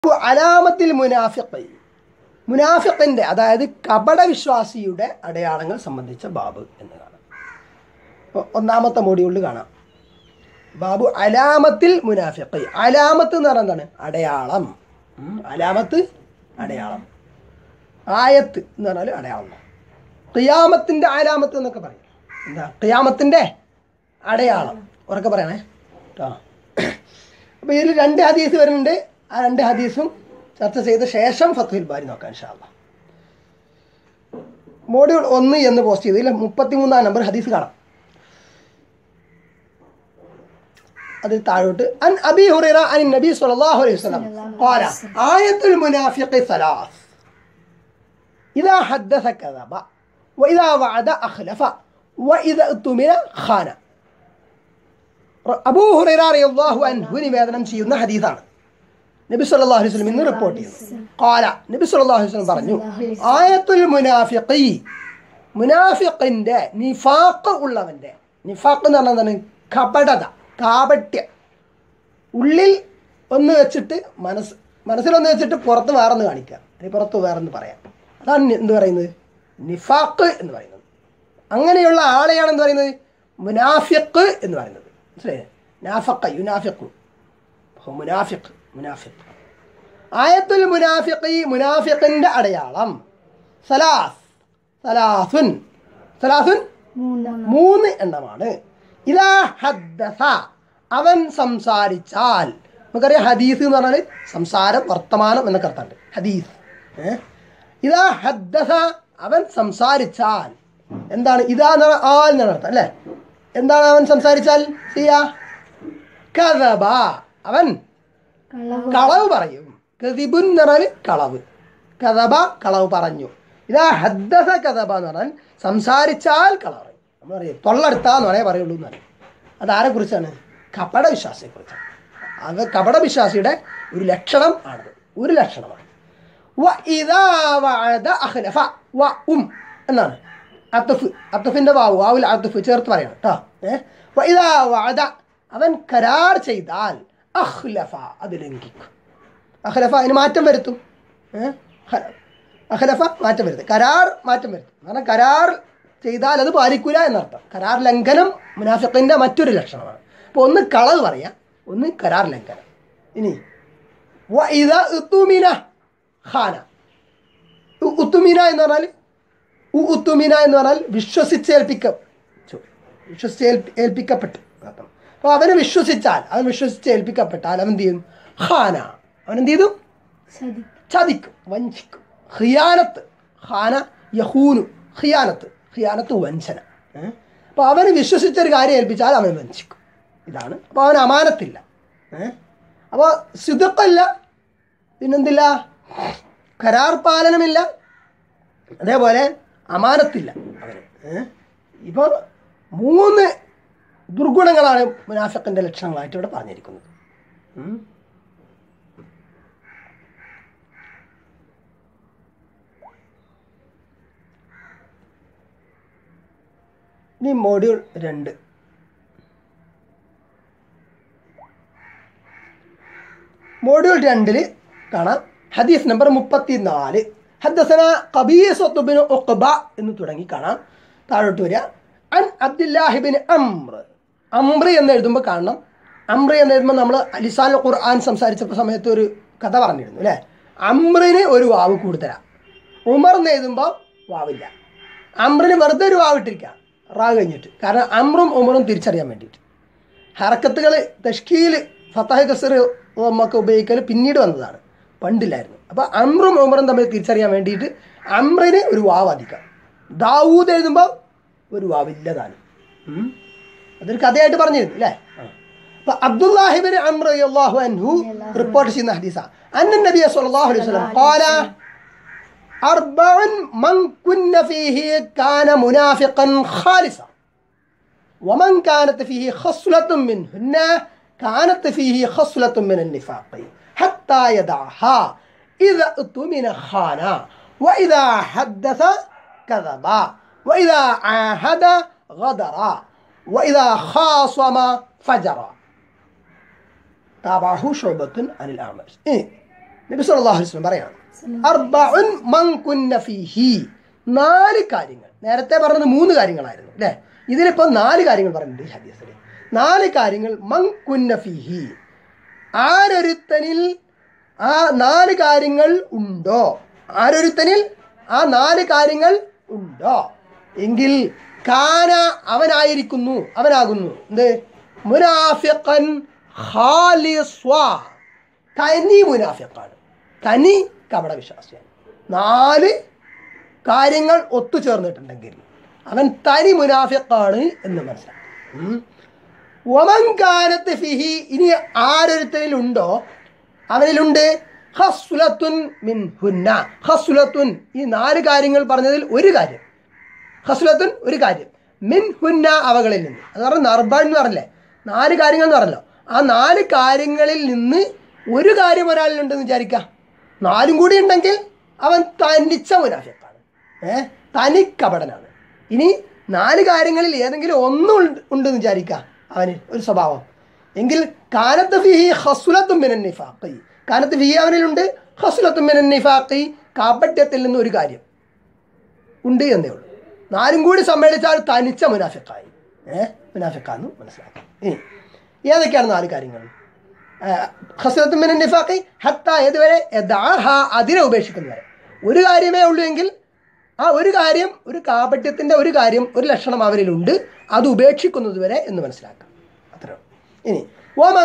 അലാമത്തിൽ മുനാഫിഖ് മുനാഫിഖിന്റെ അതായത് കപട വിശ്വാസിയുടെ അടയാളങ്ങൾ സംബന്ധിച്ച ബാബ് എന്ന് കാണാം ഒ- ഒന്നാമത്തെ മോഡ്യൂളിൽ കാണാം ബാബു അലാമത്തിൽ മുനാഫിഖ് അലാമത്ത് എന്ന് പറഞ്ഞാൽ എന്താണ് അടയാളം ഉം, അലാമത്ത് അടയാളം ആയത്ത് എന്ന് പറഞ്ഞാൽ അടയാളം ഖിയാമത്തിന്റെ അലാമത്ത് എന്നൊക്കെ പറയും എന്താ ഖിയാമത്തിന്റെ അടയാളം ഉറക്കെ പറയണേ കേട്ടോ അപ്പോൾ ഇതിൽ രണ്ട് ഹദീസ് വരുന്നുണ്ട് ആ രണ്ട് ഹദീസും ചർച്ച ചെയ്ത ശേഷം ഫത്തുൽ ബാരി നോക്കാം ഇൻഷാല്ല മോഡ്യൂൾ ഒന്ന് എന്ന് പോസ്റ്റ് ചെയ്തു ഇതിൽ മുപ്പത്തിമൂന്നാം നമ്പർ ഹദീസ് കാണാം അതിൽ താഴോട്ട് അൻ അബി ഹുറൈറ അൻ നബി സല്ലല്ലാഹു അലൈഹി വസല്ലം ഖാല ആയത്തുൽ മുനാഫിഖി സലാസ് إذا حدث كذب وإذا وعد أخلف وإذا اؤتمن خان അബൂ ഹുറൈറ റളിയല്ലാഹു അൻഹു നിവേദനം ചെയ്യുന്ന ഹദീസാണ് നബി സല്ലല്ലാഹു അലൈഹി വസല്ലം ഇന്ന് റിപ്പോർട്ട് ചെയ്യുന്നു ഖാല നബി സല്ലല്ലാഹു അലൈഹി വസല്ലം പറഞ്ഞു ആയത്തുൽ മുനാഫിഖി മുനാഫിഖിന്റെ നിഫാഖ് ഉള്ളവന്റെ നിഫാഖ് എന്ന് പറഞ്ഞാൽ എന്താണ് കപടത കാപട്യം ഉള്ളിൽ ഒന്ന് വെച്ചിട്ട് മനസ്സ് മനസ്സിലൊന്ന് വെച്ചിട്ട് പുറത്ത് വേറൊന്ന് കാണിക്കുക അല്ലെങ്കിൽ പുറത്ത് വേറൊന്ന് പറയാം അതാണ് നി- എന്ത് പറയുന്നത് നിഫാഖ് എന്ന് പറയുന്നത് അങ്ങനെയുള്ള ആളെയാണ് എന്ത് പറയുന്നത് മുനാഫിഖ് എന്ന് പറയുന്നത് മനസ്സിലായേ നാഫക്ക യുനാഫിഖു അപ്പോൾ മുനാഫിഖ് മുനാഫിഖ് ആയത്തുൽ മുനാഫിഖി മുനാഫിഖിന്റെ അടയാളം സലാസ് സലാസുൻ സലാസുൻ മൂന്ന് എണ്ണമാണ് ഇതാ ഹദ്ദസ അവൻ സംസാരിച്ചാൽ നമുക്കറിയാം ഹദീസ് എന്ന് പറഞ്ഞാൽ സംസാരം വർത്തമാനം എന്നൊക്കെ അർത്ഥമുണ്ട് ഹദീസ് ഏ? ഇതാ ഹദ്ദസ അവൻ സംസാരിച്ചാൽ എന്താണ് ഇതാ എന്ന് പറഞ്ഞാൽ ആൽ എന്നാണ് അർത്ഥം അല്ലേ എന്താണ് അവൻ സംസാരിച്ചാൽ ചെയ്യാ കഥബ അവൻ കളവ് പറയും കതിബുൻ എന്ന് പറഞ്ഞാൽ കളവ് കഥബ കളവ് പറഞ്ഞു ഇതാ ഹദ്ദസ കഥബ എന്ന് പറഞ്ഞാൽ സംസാരിച്ചാൽ കളവ് പറയും നമ്മൾ പറയും തൊള്ളെടുത്താന്ന് പറയാൻ പറയുള്ളൂ എന്ന് പറയും അതാരെ കുറിച്ചാണ് കപട വിശ്വാസിയെക്കുറിച്ചാണ് അത് കപട വിശ്വാസിയുടെ ഒരു ലക്ഷണം ആണത് ഒരു ലക്ഷണമാണ് വ ഇദാ വഅദ അഖ്ലഫ വ ഉം എന്നാണ് അത്തഫ് അത്തഫിന്റെ വാവ് വാവിൽ അത്തഫ് ചേർത്ത് പറയണം കേട്ടോ ഏഹ് വ ഇദാ വഅദ അവൻ കരാർ ചെയ്താൽ അഖ്ലഫ അത് ലംഘിക്കും അഖ്ലഫ അതിന് മാറ്റം വരുത്തും ഏഹ് അഖ്ലഫ മാറ്റം വരുത്തും കരാർ മാറ്റം വരുത്തും കാരണം കരാർ ചെയ്താൽ അത് പാലിക്കൂല എന്നർത്ഥം കരാർ ലംഘനം മുനാഫിഖിന്റെ മറ്റൊരു ലക്ഷണമാണ് അപ്പോൾ ഒന്ന് കളവ് പറയാം ഒന്ന് കരാർ ലംഘനം ഇനി വ ഇദ ഉത്തുമിന ഖാന ഉ- ഉത്തുമിന എന്ന് പറഞ്ഞാൽ ഉ- ഉത്തുമിന എന്ന് പറഞ്ഞാൽ വിശ്വസിച്ചേൽപ്പിക്ക ചു- വിശ്വസിച്ച് ഏൽപ്പി- ഏൽപ്പിക്കപ്പെട്ട് അർത്ഥം അപ്പോൾ അവനെ വിശ്വസിച്ചാൽ അവൻ വിശ്വസിച്ച് ഏൽപ്പിക്കപ്പെട്ടാൽ അവൻ എന്ത് ചെയ്യും ഖാന അവൻ എന്ത് ചെയ്തു ചതിക്കും വഞ്ചിക്കും ഖിയാനത്ത് ഖാന യഹൂനു ഖിയാനത്ത് ഖിയാനത്ത് വഞ്ചന അപ്പോൾ അവന് വിശ്വസിച്ചൊരു കാര്യം ഏൽപ്പിച്ചാൽ അവൻ വഞ്ചിക്കും ഇതാണ് അപ്പോൾ അവൻ അമാനത്തില്ല ഏഹ് അപ്പോൾ സിദുക്കല്ല പിന്നെന്തില്ല കരാർ പാലനമില്ല അതേപോലെ അമാനത്തില്ല അവന് ഏഹ് ഇപ്പോൾ മൂന്ന് ദുർഗുണങ്ങളാണ് മുനാഫിക്കിൻ്റെ ലക്ഷണങ്ങളായിട്ട് ഇവിടെ പറഞ്ഞിരിക്കുന്നത് ഉം. ഇനി മോഡ്യൂൾ രണ്ട് മോഡ്യൂൾ രണ്ടിൽ കാണാം ഹദീസ് നമ്പർ മുപ്പത്തി നാല് ഹദ്ദസന ഖബീസത്തുബിൻ ഉഖബ എന്ന് തുടങ്ങി കാണാം താഴോട്ട് വരിക അൻ അബ്ദുല്ലാഹിബിൻ അംർ അംർ എന്ന് എഴുതുമ്പോൾ കാണണം അംർ എന്ന് എഴുതുമ്പോൾ നമ്മൾ ലിസാൻ ഖുർആൻ സംസാരിച്ചപ്പോൾ സമയത്ത് ഒരു കഥ പറഞ്ഞിരുന്നു അല്ലേ അമ്രിന് ഒരു വാവ് കൂടുതലാണ് ഉമർ എന്ന് എഴുതുമ്പോൾ വാവില്ല അമ്രിന് വെറുതെ ഒരു വാവിട്ടിരിക്കുക റാ കഴിഞ്ഞിട്ട് കാരണം അമ്രും ഉമറും തിരിച്ചറിയാൻ വേണ്ടിയിട്ട് ഹറക്കത്തുകൾ തഷ്കീൽ ഫത്താഹ് കസർ നമുക്ക് ഉപയോഗിക്കൽ പിന്നീട് വന്നതാണ് പണ്ടില്ലായിരുന്നു അപ്പോൾ അമ്രും ഉമറും തമ്മിൽ തിരിച്ചറിയാൻ വേണ്ടിയിട്ട് അമ്രിന് ഒരു വാവ് അധികം ദാവൂദ് എഴുതുമ്പോൾ ഒരു വാവില്ലതാണ് ഉം. അതൊരു കഥയായിട്ട് പറഞ്ഞിരുന്നു അല്ലേ അപ്പൊ അബ്ദുല്ലാഹിബിൻ അമ്ര അള്ളാഹു അൻഹു റിപ്പോർട്ട് ചെയ്യുന്ന ഹദീസ അന്ന നബിയ സല്ലല്ലാഹു അലൈഹി വസല്ലം ഖാല أربع من كن فيه كان منافقا خالصا ومن كانت فيه خصلة منهن كانت فيه خصلة من النفاق حتى يدعها إذا اؤتمن خانا وإذا حدث كذبا وإذا عاهد غدرا وإذا خاصم فجرا تابعه شعبة عن الأعمش إيه നബി സല്ലല്ലാഹു അലൈഹി വസല്ലം പറയാണ് അർബഉൻ മൻ കുന്ന ഫീഹി നാല് കാര്യങ്ങൾ നേരത്തെ പറഞ്ഞത് മൂന്ന് കാര്യങ്ങളായിരുന്നു അല്ലേ ഇതിലിപ്പോൾ നാല് കാര്യങ്ങൾ പറയുന്നുണ്ട് ഈ ഹദീസിൽ നാല് കാര്യങ്ങൾ മൻ കുന്ന ഫീഹി ആരൊരുത്തനിൽ ആ നാല് കാര്യങ്ങൾ ഉണ്ടോ ആരൊരുത്തനിൽ ആ നാല് കാര്യങ്ങൾ ഉണ്ടോ എങ്കിൽ കാന അവനായിരിക്കുന്നു അവനാകുന്നു എന്ത് മുനാഫിഖൻ ഖാലിസ്വ തനി മുനാഫിഖാണ് തനി കപട വിശ്വാസിയാണ് നാല് കാര്യങ്ങൾ ഒത്തുചേർന്നിട്ടുണ്ടെങ്കിൽ അവൻ തനി മുനാഫിഖാണ് എന്ന് മനസ്സിലാക്കും ഉം. ഒമങ്കാരത്ത് ഫിഹി ഇനി ആരൊരുത്തനിലുണ്ടോ അവനിലുണ്ട് ഹസ്ലത്തുൻ മിൻ ഹുന്ന ഹസ്ലത്തുൻ ഈ നാല് കാര്യങ്ങൾ പറഞ്ഞതിൽ ഒരു കാര്യം ഹസ്ലത്തുൻ ഒരു കാര്യം മിൻ ഹുന്ന അവകളിൽ നിന്ന് അത് പറഞ്ഞ നർബൺ എന്ന് പറഞ്ഞില്ലേ നാല് കാര്യങ്ങൾ എന്ന് പറഞ്ഞല്ലോ ആ നാല് കാര്യങ്ങളിൽ നിന്ന് ഒരു കാര്യം ഒരാളിലുണ്ടെന്ന് വിചാരിക്കുക നാലും കൂടി ഉണ്ടെങ്കിൽ അവൻ തനിച്ച മുനാഫിക്കാണ് ഏ തനിക്കപടനാണ് ഇനി നാല് കാര്യങ്ങളിൽ ഏതെങ്കിലും ഒന്നും ഉണ്ട് ഉണ്ടെന്ന് വിചാരിക്കുക അവന് ഒരു സ്വഭാവം എങ്കിൽ കാനത്ത് ഫിഹി ഹസുലത്തും മിനൻ നിഫാഖി കാനത്ത് ഫിഹി അവനിലുണ്ട് ഹസുലത്തും മിനൻ നിഫാഖി കാപട്യത്തിൽ നിന്ന് ഒരു കാര്യം ഉണ്ട് എന്നേ ഉള്ളൂ നാലും കൂടി സമ്മേളിച്ചാൽ തനിച്ച മുനാഫിക്കായി ഏഹ് മുനാഫിക്കാന്ന് മനസ്സിലാക്കാം ഇനി ഏതൊക്കെയാണ് നാല് കാര്യങ്ങൾ ഹസ്രത്ത് മിനൻ നിഫാഖി ഹത്ത ഏതുവരെ യദാഹ അതിനെ ഉപേക്ഷിക്കുന്നവരെ ഒരു കാര്യമേ ഉള്ളൂ എങ്കിൽ ആ ഒരു കാര്യം ഒരു കാപട്യത്തിൻ്റെ ഒരു കാര്യം ഒരു ലക്ഷണം അവരിലുണ്ട് അത് ഉപേക്ഷിക്കുന്നത് വരെ എന്ന് മനസ്സിലാക്കാം അത്രേ ഉള്ളൂ. ഇനി ഓമൻ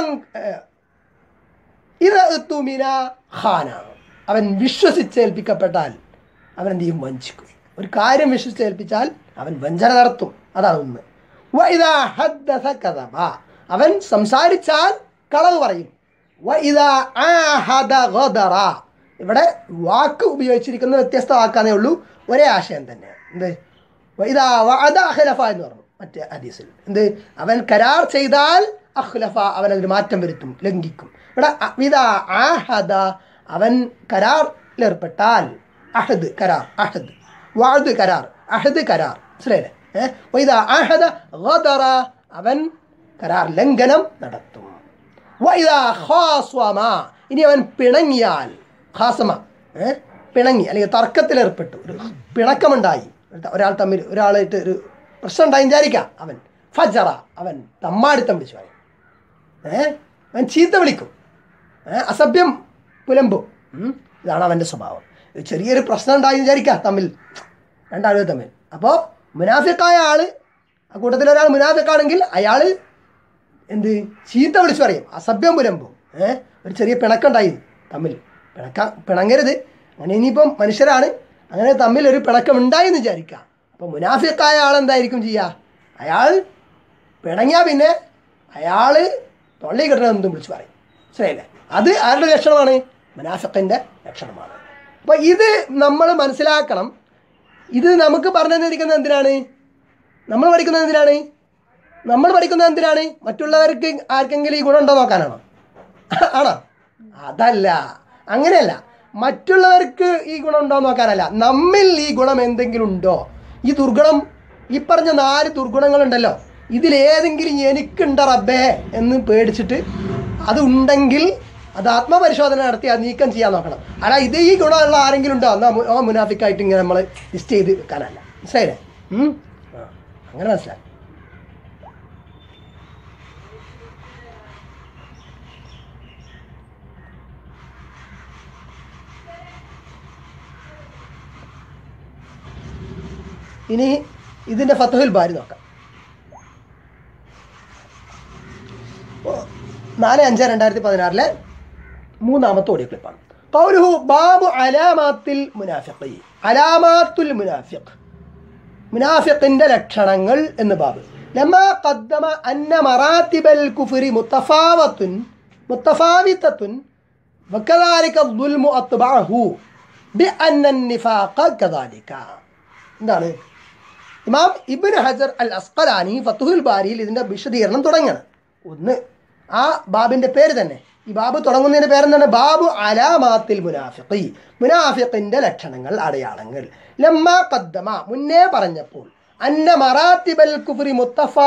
ഇത് തുമിന ഖാന അവൻ വിശ്വസിച്ചേൽപ്പിക്കപ്പെട്ടാൽ അവൻ എന്ത് ചെയ്യും വഞ്ചിക്കും ഒരു കാര്യം വിശ്വസിച്ചേൽപ്പിച്ചാൽ അവൻ വഞ്ചന നടത്തും അതാണ് ഒന്ന് വഇദാ ഹദ്ദസ കദബ അവൻ സംസാരിച്ചാൽ കളവ് പറയും വഇദാ ആഹദ ഗദറ ഇവിടെ വാക്ക് ഉപയോഗിച്ചിരിക്കുന്ന വ്യത്യസ്ത വാക്കാന്നേ ഉള്ളൂ ഒരേ ആശയം തന്നെ എന്ത് വഇദാ വഅദ അഖ്ലഫ എന്ന് പറഞ്ഞു മറ്റേ ഹദീസിൽ എന്ത് അവൻ കരാർ ചെയ്താൽ അഖ്ലഫ അവൻ അതിന് മാറ്റം വരുത്തും ലംഘിക്കും ഇവിടെ ഇതാ ആഹദ അവൻ കരാറിലേർപ്പെട്ടാൽ അഹദ് കരാർ അഹദ് വാദ് കരാർ അഹദ് കരാർ മനസ്സിലായില്ലേ ഏഹ് വൈദാ ആഹദ ഗദറ അവൻ കരാർ ലംഘനം നടത്തും വൈദാ ഖാസ്വമ ഇനി അവൻ പിണങ്ങിയാൽ ഖാസമ ഏ? പിണങ്ങി അല്ലെങ്കിൽ തർക്കത്തിലേർപ്പെട്ടു ഒരു പിണക്കമുണ്ടായി ഒരാൾ തമ്മിൽ ഒരാളായിട്ട് ഒരു പ്രശ്നം ഉണ്ടായി വിചാരിക്കാം അവൻ ഫജറ അവൻ തമ്മാടിത്തം വിളിച്ചു പറയും ഏ അവൻ ചീത്ത വിളിക്കും ഏ അസഭ്യം പുലമ്പും ഉം. ഇതാണ് അവൻ്റെ സ്വഭാവം ഒരു ചെറിയൊരു പ്രശ്നം ഉണ്ടായി വിചാരിക്കാം തമ്മിൽ രണ്ടാളുകൾ തമ്മിൽ അപ്പോൾ മുനാഫിക്കായ ആള് ആ കൂട്ടത്തിൽ ഒരാൾ മുനാഫിക്കാണെങ്കിൽ അയാൾ എന്ത് ചീത്ത വിളിച്ചു പറയും അസഭ്യം പുലമ്പും ഏഹ് ഒരു ചെറിയ പിണക്കുണ്ടായി തമ്മിൽ പിണക്ക പിണങ്ങരുത് അങ്ങനെ ഇനിയിപ്പം മനുഷ്യരാണ് അങ്ങനെ തമ്മിൽ ഒരു പിണക്കം ഉണ്ടായി എന്ന് വിചാരിക്കുക അപ്പോൾ മുനാഫിക്കായ ആൾ എന്തായിരിക്കും ചെയ്യുക അയാൾ പിണങ്ങിയാൽ പിന്നെ അയാൾ തൊള്ളി കിട്ടണം എന്തും വിളിച്ച് പറയും ശരിയല്ലേ അത് ആരുടെ ലക്ഷണമാണ് മുനാഫിക്കിൻ്റെ ലക്ഷണമാണ് അപ്പോൾ ഇത് നമ്മൾ മനസ്സിലാക്കണം ഇത് നമുക്ക് പറഞ്ഞു തന്നിരിക്കുന്നത് എന്തിനാണ് നമ്മൾ പഠിക്കുന്നത് എന്തിനാണ് നമ്മൾ പഠിക്കുന്നത് എന്തിനാണ് മറ്റുള്ളവർക്ക് ആർക്കെങ്കിലും ഈ ഗുണം ഉണ്ടോ നോക്കാനാണോ ആണോ അതല്ല അങ്ങനെയല്ല മറ്റുള്ളവർക്ക് ഈ ഗുണം ഉണ്ടോ നോക്കാനല്ല നമ്മിൽ ഈ ഗുണം എന്തെങ്കിലും ഉണ്ടോ ഈ ദുർഗുണം ഈ പറഞ്ഞ നാല് ദുർഗുണങ്ങളുണ്ടല്ലോ ഇതിലേതെങ്കിലും എനിക്കുണ്ട റബ്ബേ എന്ന് പേടിച്ചിട്ട് അത് ഉണ്ടെങ്കിൽ അത് ആത്മപരിശോധന നടത്തി അത് നീക്കം ചെയ്യാൻ നോക്കണം അല്ല ഇത് ഈ ഗുണമുള്ള ആരെങ്കിലും ഉണ്ടോ എന്നാൽ ആ മുനാഫിക്കായിട്ട് ഇങ്ങനെ നമ്മൾ ലിസ്റ്റ് ചെയ്ത് വെക്കാനല്ല മനസ്സിലായില്ലേ ഉം? ആ, അങ്ങനെ മനസ്സിലായി ഇനി ഇതിന്റെ ഫത്തുഹിൽ ബാരി നോക്കാം ഓ, നാല് അഞ്ച് രണ്ടായിരത്തി പതിനാറിലെ മൂന്നാമത്തെ ഓഡിയോ ക്ലിപ്പാണ് കൗലുഹു ബാബു അലാമാത്തിൽ മുനാഫിഖി അലാമാത്തുൽ മുനാഫിഖ് മുനാഫിഖിന്റെ ലക്ഷണങ്ങൾ എന്ന് ബാബ് ലമാ ഖദ്ദമ അന്ന മറാത്തിബൽ കുഫ്രി മുത്തഫാവത്തുൻ മുത്തഫാവിത്തത്തുൻ وكذلك الظلم أتبعه بأن النفاق كذلك എന്താണ് ഇമാം ഇബിൻ ഹജർ അൽ അസ്കലാനി ഫത്തുഹുൽ ബാരിയിൽ ഇതിൻ്റെ വിശദീകരണം തുടങ്ങുകയാണ് ഒന്ന് ആ ബാബിൻ്റെ പേര് തന്നെ ഈ ബാബ് തുടങ്ങുന്നതിൻ്റെ പേരെന്താണ് ബാബു അലാമാത്തിൽ മുനാഫിഖി മുനാഫിഖിൻ്റെ ലക്ഷണങ്ങൾ അടയാളങ്ങൾ ലമ്മ കദ്ദമ മുന്നേ പറഞ്ഞപ്പോൾ അന്ന മറാത്തിബൽ കുഫ്രി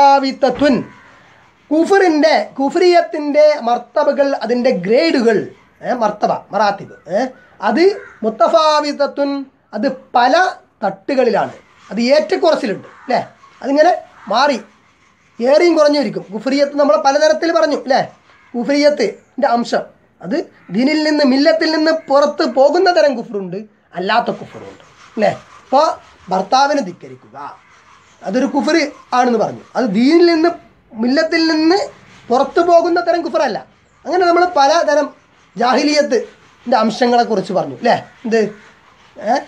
മുത്തഫാവിത്തത്തുൻ കുഫറിൻ്റെ കുഫ്രിയത്തിൻ്റെ മർത്തബകൾ അതിൻ്റെ ഗ്രേഡുകൾ ഏ മർത്തബ മറാത്തിബ് ഏ അത് മുത്തഫാവിതത്തുൻ അത് പല തട്ടുകളിലാണ് അത് ഏറ്റക്കുറച്ചിലുണ്ട് അല്ലേ അതിങ്ങനെ മാറി ഏറിയും കുറഞ്ഞിരിക്കും കുഫറിയത്ത് നമ്മൾ പലതരത്തിൽ പറഞ്ഞു അല്ലേ കുഫറിയത്തിൻ്റെ അംശം അത് ദീനിൽ നിന്ന് മില്ലത്തിൽ നിന്ന് പുറത്ത് പോകുന്ന തരം കുഫറുണ്ട് അല്ലാത്ത കുഫറുണ്ട് അല്ലേ അപ്പോൾ ഭർത്താവിനെ ധിക്കരിക്കുക അതൊരു കുഫറ് ആണെന്ന് പറഞ്ഞു അത് ദീനിൽ നിന്ന് മില്ലത്തിൽ നിന്ന് പുറത്തു പോകുന്ന തരം കുഫറല്ല അങ്ങനെ നമ്മൾ പലതരം ജാഹിലിയത്തിൻ്റെ അംശങ്ങളെ കുറിച്ച് പറഞ്ഞു അല്ലേ എന്ത് ഏഹ്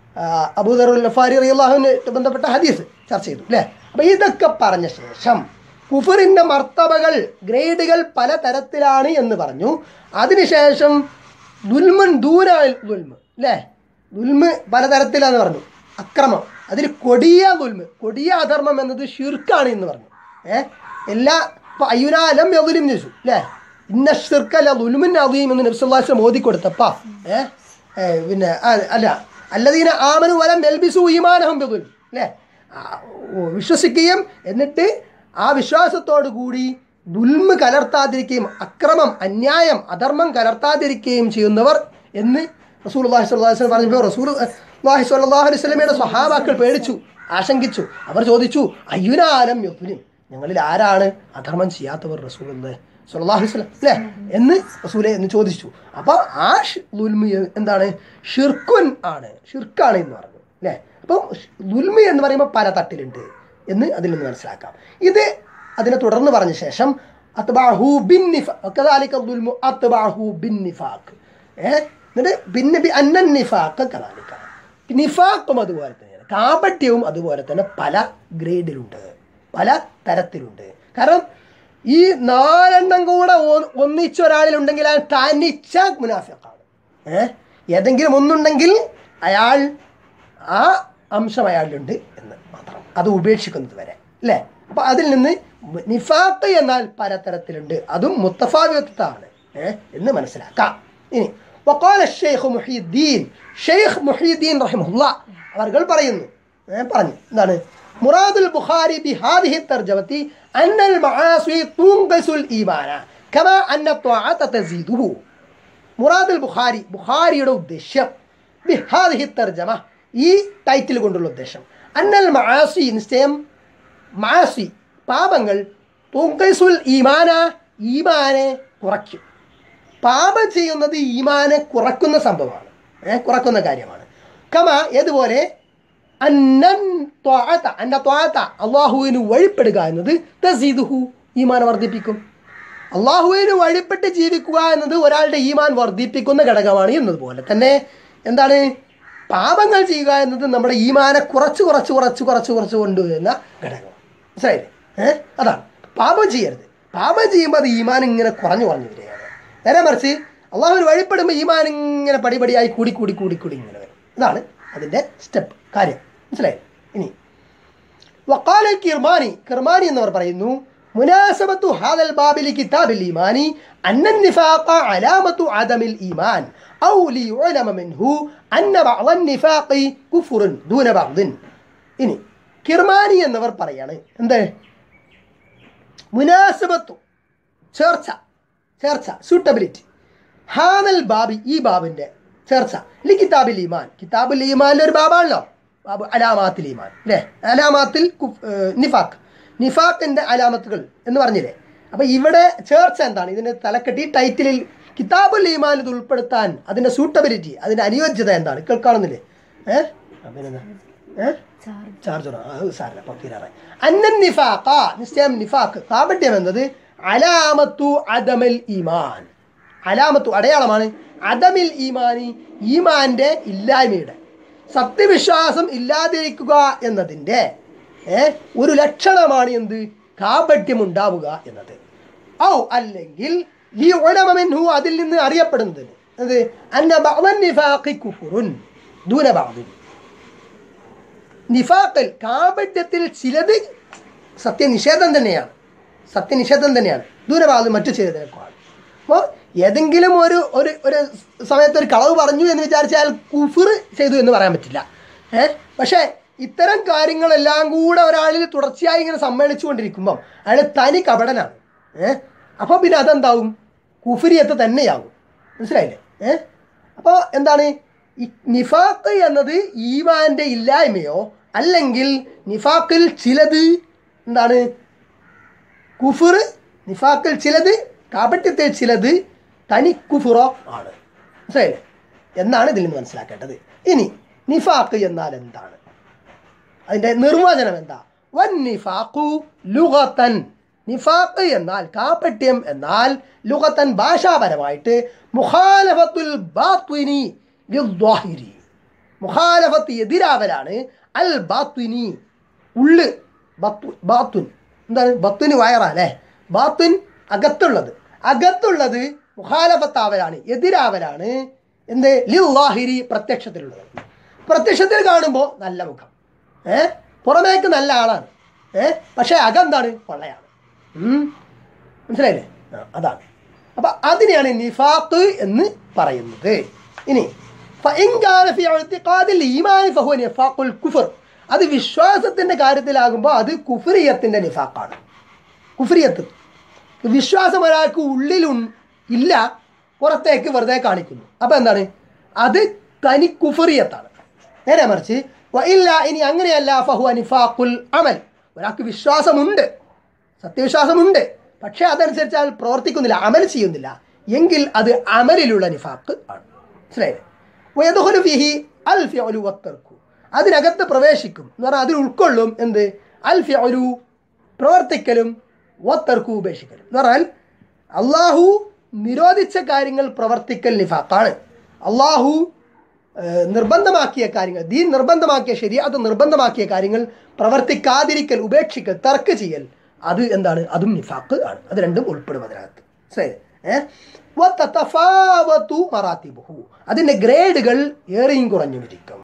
അബൂദറുൽ ഫാരി റിയാഹുവിന് ബന്ധപ്പെട്ട ഹദീസ് ചർച്ച ചെയ്തു അല്ലേ അപ്പം ഇതൊക്കെ പറഞ്ഞ ശേഷം കുഫറിൻ്റെ മർത്തബകൾ ഗ്രേഡുകൾ പല തരത്തിലാണ് എന്ന് പറഞ്ഞു അതിനുശേഷം ദുൽമൻ ദൂരായ ദുൽമ് അല്ലേ ദുൽമ് പലതരത്തിലാന്ന് പറഞ്ഞു അക്രമം അതിൽ കൊടിയ ദുൽമ് കൊടിയ അധർമ്മം എന്നത് ഷിർക്കാണ് എന്ന് പറഞ്ഞു ഏഹ് എല്ലാ ഇപ്പം അയ്യുനാലം യദുലിം ചോദിച്ചു അല്ലേ ഇന്ന ഷിർക്കല്ല ദുൽമിൻ അദീം എന്ന് നബ്സുല്ലാസ് മോദി കൊടുത്തപ്പാ ഏഹ് ഏഹ് പിന്നെ ആ, അല്ല അല്ലദീന ആമനു വലം എൽബിസു ഈമാനഹം ബിദുൽ അല്ലേ ആ, ഓ, വിശ്വസിക്കുകയും എന്നിട്ട് ആ വിശ്വാസത്തോടു കൂടി ദുൽമ് കലർത്താതിരിക്കുകയും അക്രമം അന്യായം അധർമ്മം കലർത്താതിരിക്കുകയും ചെയ്യുന്നവർ എന്ന് റസൂൽ അള്ളാഹി സ്വല്ലാഹു വസ്ലം പറഞ്ഞപ്പോൾ റസൂൽ അള്ളാഹി സ്വല്ലാഹു അലൈഹി സ്വലമയുടെ സ്വഹാബാക്കൾ പേടിച്ചു ആശങ്കിച്ചു അവർ ചോദിച്ചു അയ്യുനാലം യുദ്ധനും ഞങ്ങളിൽ ആരാണ് അധർമ്മം ചെയ്യാത്തവർ റസൂൽ സ്വല്ലാഹു വസ്ലം അല്ലേ എന്ന് റസൂലെ എന്ന് ചോദിച്ചു അപ്പോൾ ആ ഷ്- ദുൽമി എന്താണ് ഷിർക്കുൻ ആണ് ഷിർക്കാണ് എന്ന് പറഞ്ഞു അല്ലേ അപ്പോൾ ദുൽമി എന്ന് പറയുമ്പോൾ പല തട്ടിലുണ്ട് എന്ന് അതിൽ നിന്ന് മനസ്സിലാക്കാം ഇത് അതിനെ തുടർന്ന് പറഞ്ഞ ശേഷം അത്ബാഹു ബിൻ നിഫാഖ് ദുൽമു അത്ബാഹു ബിൻ നിഫാഖ് ഏഹ് എന്നിട്ട് പിന്നെ ബി അന്നൻ നിഫാഖ് കദാലിക്ക നിഫാഖും അതുപോലെ തന്നെയാണ് കാപട്യവും അതുപോലെ തന്നെ പല ഗ്രേഡിലുണ്ട് പല തരത്തിലുണ്ട് കാരണം ഈ നാലെണ്ണം കൂടെ ഒ- ഒന്നിച്ച ഒരാളിലുണ്ടെങ്കിൽ അയാൾ തനിച്ച മുനാഫിക്കാണ് ഏഹ് ഏതെങ്കിലും ഒന്നുണ്ടെങ്കിൽ അയാൾ ആ അംശം അയാളിലുണ്ട് എന്ന് മാത്രം അത് ഉപേക്ഷിക്കുന്നത് വരെ അല്ലേ അപ്പം അതിൽ നിന്ന് നിഫാത്ത് എന്നാൽ പലതരത്തിലുണ്ട് അതും മുത്തഫാവിത്താണ് ഏഹ് എന്ന് മനസ്സിലാക്കാം ഇനി وقال الشيخ محي الدين ഷെയ്ഖ് മുഹീദ്ദീൻ റഹിമുല്ല അവർ പറയുന്നു ഏ, പറഞ്ഞു എന്താണ് മുറാദുൽ ബുഖാരി ബിഹാദിഹി തർജമത്തി അന്നൽ മആസി തുൻഖസുൽ ഈമാന കമാ അന്ന ത്വഅത തസീദുഹു മുറാദുൽ ബുഖാരി ബുഖാരിയുടെ ഉദ്ദേശ്യം ബിഹാദിഹി തർജമ ഈ ടൈറ്റിൽ കൊണ്ടുള്ള ഉദ്ദേശം അന്നൽ മആസി നിശ്ചയം മാസി പാപങ്ങൾ തുൻഖസുൽ ഈമാന ഈമാനെ കുറയ്ക്കും പാപം ചെയ്യുന്നത് ഈമാനെ കുറക്കുന്ന സംഭവമാണ് ഏ കുറക്കുന്ന കാര്യമാണ് കമ ഏതുപോലെ അന്നൻ ത്വാഅത അന്ന ത്വാഅത അള്ളാഹുവിന് വഴിപ്പെടുക എന്നത് തസീദുഹു ഈമാൻ വർദ്ധിപ്പിക്കും അള്ളാഹുവിന് വഴിപ്പെട്ട് ജീവിക്കുക എന്നത് ഒരാളുടെ ഈമാൻ വർദ്ധിപ്പിക്കുന്ന ഘടകമാണ് എന്നതുപോലെ തന്നെ എന്താണ് പാപങ്ങൾ ചെയ്യുക എന്നത് നമ്മുടെ ഈമാനെ കുറച്ച് കുറച്ച് കുറച്ച് കുറച്ച് കുറച്ച് കൊണ്ടുവരുന്ന ഘടകമാണ് മനസ്സിലായില്ലേ ഏഹ് അതാണ് പാപം ചെയ്യരുത് പാപം ചെയ്യുമ്പോൾ അത് ഈമാൻ ഇങ്ങനെ കുറഞ്ഞു കുറഞ്ഞു വരികയാണ് നേരെ മറിച്ച് അള്ളാഹുവിന് വഴിപ്പെടുമ്പോൾ ഈമാൻ ഇങ്ങനെ പടിപടിയായി കൂടി കൂടി കൂടി കൂടി ഇങ്ങനെ വരും ഇതാണ് അതിൻ്റെ സ്റ്റെപ്പ് കാര്യം മനസ്സിലായി ഇനി وقال الكرماني كرماني എന്നവർ പറയുന്നു مناسبة هذا الباب لكتاب الإيمان أن النفاق علامة عدم الإيمان أو ليعلم منه أن بعض النفاق كفر دون بعض ഇനി കിർമാനി എന്നവർ പറയാണ് എന്ത് മുനാസബത്തു ചേർച്ച ചേർച്ച സൂട്ടബിലിറ്റി ഹാനൽ ബാബി ഈ ബാബിൻ്റെ ചേർച്ച ലി കിതാബിൽ ഈമാൻ കിതാബുൽ ഈമാനിലെ ഒരു ബാബാണല്ലോ ബാബു അലാമാത്തിൽ ഈമാൻ അല്ലേ അലാമാത്തിൽ കുഫ്- ഏർ നിഫാഖ് നിഫാഖിൻ്റെ അലാമത്തുകൾ എന്ന് പറഞ്ഞില്ലേ അപ്പം ഇവിടെ ചേർച്ച എന്താണ് ഇതിൻ്റെ തലക്കെട്ടി ടൈറ്റിലിൽ കിതാബുൽ ഈമാൻ ഇത് ഉൾപ്പെടുത്താൻ അതിൻ്റെ സൂട്ടബിലിറ്റി അതിൻ്റെ അനുയോജ്യത എന്താണ് കേൾക്കാണെന്നില്ലേ ഏഹ് പിന്നെന്താ ഏഹ് ചാർജർ അത് സാറില്ല അപ്പം തീരാറായി അന്നൻ നിഫാഖ നിശ്ചയം നിഫാഖ് കാപട്യം എന്നത് അലാമത്തു അദമൽ ഈമാൻ അലാമത്തു അടയാളമാണ് അദമിൽ ഈമാനി ഈമാന്റെ ഇല്ലായ്മയുടെ സത്യവിശ്വാസം ഇല്ലാതിരിക്കുക എന്നതിൻ്റെ ഏ, ഒരു ലക്ഷണമാണ് എന്ത് കാപട്യം ഉണ്ടാവുക എന്നത് ഔ അല്ലെങ്കിൽ ഈ ഒലമമിൻഹു അതിൽ നിന്ന് അറിയപ്പെടുന്നതിന് അത് അന്ന ബഅദൻ നിഫാഖി കുഫുറുൻ ദൂന ബഅദിൻ നിഫാഖിൽ കാപട്യത്തിൽ ചിലത് സത്യനിഷേധം തന്നെയാണ് സത്യനിഷേധം തന്നെയാണ് ദൂരഭാഗത്ത് മറ്റു ചിലതിനേക്കാൾ അപ്പോൾ ഏതെങ്കിലും ഒരു ഒരു ഒരു സമയത്ത് ഒരു കളവ് പറഞ്ഞു എന്ന് വിചാരിച്ചാൽ കുഫിർ ചെയ്തു എന്ന് പറയാൻ പറ്റില്ല ഏ പക്ഷേ ഇത്തരം കാര്യങ്ങളെല്ലാം കൂടെ ഒരാളിൽ തുടർച്ചയായി ഇങ്ങനെ സമ്മേളിച്ചു കൊണ്ടിരിക്കുമ്പം അയാൾ തനി കപടനാണ് ഏ അപ്പോൾ പിന്നെ അതെന്താവും കുഫിരിയത്ത് തന്നെയാവും മനസ്സിലായില്ലേ ഏ അപ്പോൾ എന്താണ് ഈ നിഫാഖ് എന്നത് ഈമാൻ്റെ ഇല്ലായ്മയോ അല്ലെങ്കിൽ നിഫാഖിൽ ചിലത് എന്താണ് കുഫുർ നിഫാഖിൽ ചിലത് കാപട്യത്തിൽ ചിലത് തനി കുഫുറോ ആണ് മനസ്സിലായില്ലേ എന്നാണ് ഇതിൽ നിന്ന് മനസ്സിലാക്കേണ്ടത് ഇനി നിഫാഖ് എന്നാൽ എന്താണ് അതിൻ്റെ നിർവചനം എന്താ വൻ നിഫാഖു ലുഗത്തൻ നിഫാഖ് എന്നാൽ കാപട്യം എന്നാൽ ലുഗത്തൻ ഭാഷാപരമായിട്ട് മുഖാലഫത്തുൽ ബാത്വിനി ലിദ്വാഹിരി മുഖാലഫത്ത് എതിരാവലാണ് അൽ ബാത്വിനി ഉള്ള് ബത്തു ബാത്തുൻ എന്താണ് ബത്തുന് വയറാ അല്ലേ ബാത്തുൻ അകത്തുള്ളത് അകത്തുള്ളത് മുഖാലഫത്താവലാണ് എതിരാവലാണ് എന്ത് ലില്ലാഹിരി പ്രത്യക്ഷത്തിലുള്ളത് പ്രത്യക്ഷത്തിൽ കാണുമ്പോൾ നല്ല മുഖം ഏ പുറമേക്ക് നല്ല ആളാണ് ഏ പക്ഷേ അകം എന്താണ് പൊള്ളയാണ് ഉം. മനസ്സിലായില്ലേ ആ, അതാണ് അപ്പൊ അതിനെയാണ് നിഫാഖ് എന്ന് പറയുന്നത് ഇനി فإن كان في اعتقاد الإيمان فهو نفاق الكفر അത് വിശ്വാസത്തിന്റെ കാര്യത്തിലാകുമ്പോൾ അത് കുഫറിയത്തിന്റെ നിഫാഖാണ് കുഫറിയത്ത് വിശ്വാസം ഒരാൾക്ക് ഉള്ളിൽ ഉൺ- ഇല്ല പുറത്തേക്ക് വെറുതെ കാണിക്കുന്നു അപ്പം എന്താണ് അത് തനി കുഫറിയത്താണ് നേരെ മറിച്ച് വ ഇല്ല ഇനി അങ്ങനെയല്ല ഫഹു നിഫാഖുൽ അമൽ ഒരാൾക്ക് വിശ്വാസമുണ്ട് സത്യവിശ്വാസമുണ്ട് പക്ഷേ അതനുസരിച്ച് അയാൾ പ്രവർത്തിക്കുന്നില്ല അമൽ ചെയ്യുന്നില്ല എങ്കിൽ അത് അമലിലുള്ള നിഫാഖ് ആണ് മനസ്സിലായില്ലേ വയദുഹുലു ഫിഹി അൽ ഫിഅലു വത്തർക്കു അതിനകത്ത് പ്രവേശിക്കും എന്ന് പറഞ്ഞാൽ അതിൽ ഉൾക്കൊള്ളും എന്ത് അൽ ഫിഅലു പ്രവർത്തിക്കലും വത്തർക്കു ഉപേക്ഷിക്കലും എന്ന് പറഞ്ഞാൽ അള്ളാഹു നിരോധിച്ച കാര്യങ്ങൾ പ്രവർത്തിക്കൽ നിഫാഖാണ് അള്ളാഹു ഏഹ്, നിർബന്ധമാക്കിയ കാര്യങ്ങൾ ദീൻ നിർബന്ധമാക്കിയ ശരി അത് നിർബന്ധമാക്കിയ കാര്യങ്ങൾ പ്രവർത്തിക്കാതിരിക്കൽ ഉപേക്ഷിക്കൽ തർക്ക് ചെയ്യൽ അത് എന്താണ് അതും നിഫാഖ് ആണ് അത് രണ്ടും ഉൾപ്പെടും അതിനകത്ത് ശരി ഏഹ് വത്തതഫാവതു മറാത്തിബുഹു അതിൻ്റെ ഗ്രേഡുകൾ ഏറെയും കുറഞ്ഞുമിരിക്കും